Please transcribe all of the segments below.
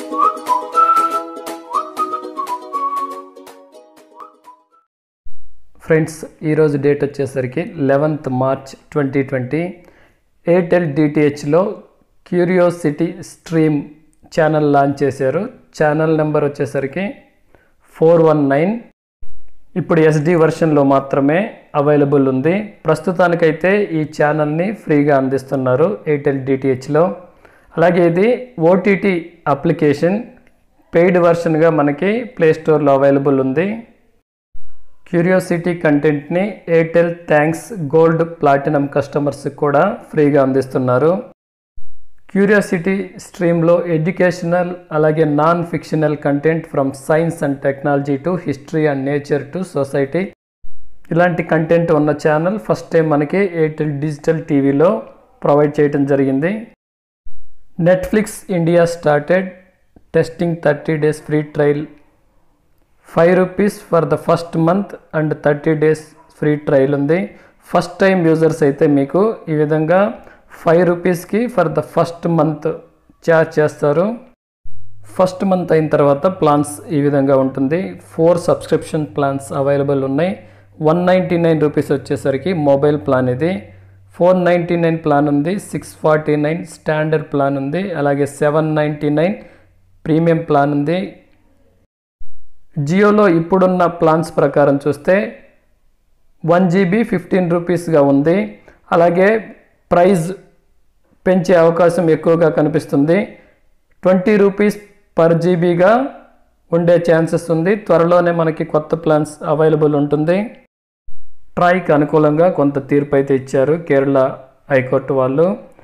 friends ఈరోజు date వచ్చేసరికి eleventh March twenty twenty Airtel డిటిహెచ్లో క్యూరియోసిటీ స్ట్రీమ్ ఛానల్ లాంచ్ చేశారు ఛానల్ నెంబర్ వచ్చేసరికి ఫోర్ వన్ నైన్ ఇప్పుడు ఎస్డి వర్షన్లో మాత్రమే అవైలబుల్ ఉంది ప్రస్తుతానికైతే ఈ ఛానల్ని ఫ్రీగా అందిస్తున్నారు ఎయిర్టెల్ డిటిహెచ్లో అలాగే ఇది ఓటీటీ అప్లికేషన్ పెయిడ్ వర్షన్గా మనకి ప్లేస్టోర్లో అవైలబుల్ ఉంది క్యూరియాసిటీ కంటెంట్ని Airtel thanks gold platinum customers కూడా ఫ్రీగా అందిస్తున్నారు క్యూరియాసిటీ స్ట్రీమ్లో ఎడ్యుకేషనల్ అలాగే non fictional content from science and technology to history and nature to society ఇలాంటి కంటెంట్ ఉన్న ఛానల్ ఫస్ట్ టైం మనకి ఎయిర్టెల్ డిజిటల్ టీవీలో ప్రొవైడ్ చేయడం జరిగింది Netflix India started testing thirty days free trial five rupees for the first month and thirty days free trial ఉంది first time users అయితే మీకు ఈ విధంగా ఫైవ్ రూపీస్కి for the first month charge చేస్తారు ఫస్ట్ మంత్ అయిన తర్వాత ప్లాన్స్ ఈ విధంగా ఉంటుంది ఫోర్ సబ్స్క్రిప్షన్ ప్లాన్స్ అవైలబుల్ ఉన్నాయి వన్ నైంటీ నైన్ రూపీస్ వచ్చేసరికి మొబైల్ ప్లాన్ ఇది ఫోర్ నైంటీ నైన్ ప్లాన్ ఉంది six forty nine standard plan ఉంది అలాగే seven ninety nine premium plan ఉంది జియోలో ఇప్పుడున్న ప్లాన్స్ ప్రకారం చూస్తే వన్ జీబీ ఫిఫ్టీన్ రూపీస్గా ఉంది అలాగే ప్రైజ్ పెంచే అవకాశం ఎక్కువగా కనిపిస్తుంది ట్వంటీ రూపీస్ పర్ జీబీగా ఉండే ఛాన్సెస్ ఉంది త్వరలోనే మనకి కొత్త ప్లాన్స్ అవైలబుల్ ఉంటుంది ట్రాయ్కి అనుకూలంగా కొంత తీర్పు అయితే ఇచ్చారు కేరళ హైకోర్టు వాళ్ళు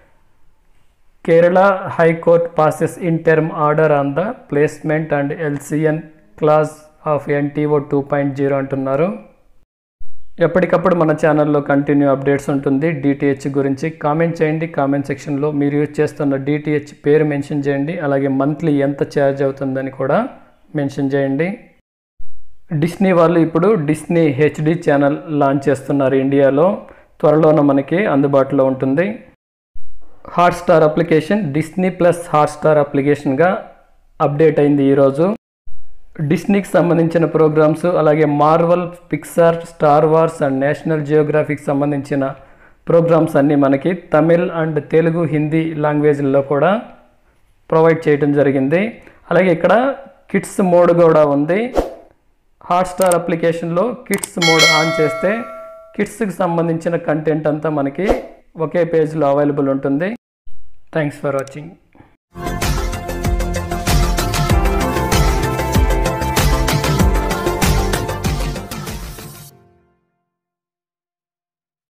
Kerala high court passes interim order on the placement and LCN class of NTO two point zero అంటున్నారు ఎప్పటికప్పుడు మన ఛానల్లో కంటిన్యూ అప్డేట్స్ ఉంటుంది డిటిహెచ్ గురించి కామెంట్ చేయండి కామెంట్ సెక్షన్లో మీరు యూజ్ చేస్తున్న డిటిహెచ్ పేరు మెన్షన్ చేయండి అలాగే మంత్లీ ఎంత ఛార్జ్ అవుతుందని కూడా మెన్షన్ చేయండి డిస్నీ వాళ్ళు ఇప్పుడు డిస్నీ హెచ్డి ఛానల్ లాంచ్ చేస్తున్నారు ఇండియాలో త్వరలోనే మనకి అందుబాటులో ఉంటుంది Hotstar application Disney plus Hotstar అప్లికేషన్గా అప్డేట్ అయింది ఈరోజు డిస్నీకి సంబంధించిన ప్రోగ్రామ్స్ అలాగే Marvel Pixar Star Wars and National జియోగ్రఫీకి సంబంధించిన ప్రోగ్రామ్స్ అన్నీ మనకి తమిళ్ అండ్ తెలుగు హిందీ లాంగ్వేజ్లో కూడా ప్రొవైడ్ చేయడం జరిగింది అలాగే ఇక్కడ కిడ్స్ మోడ్ కూడా ఉంది హాట్స్టార్ అప్లికేషన్లో కిడ్స్ మోడ్ ఆన్ చేస్తే కిడ్స్కి సంబంధించిన కంటెంట్ అంతా మనకి ఒకే పేజ్లో అవైలబుల్ ఉంటుంది థ్యాంక్స్ ఫర్ వాచింగ్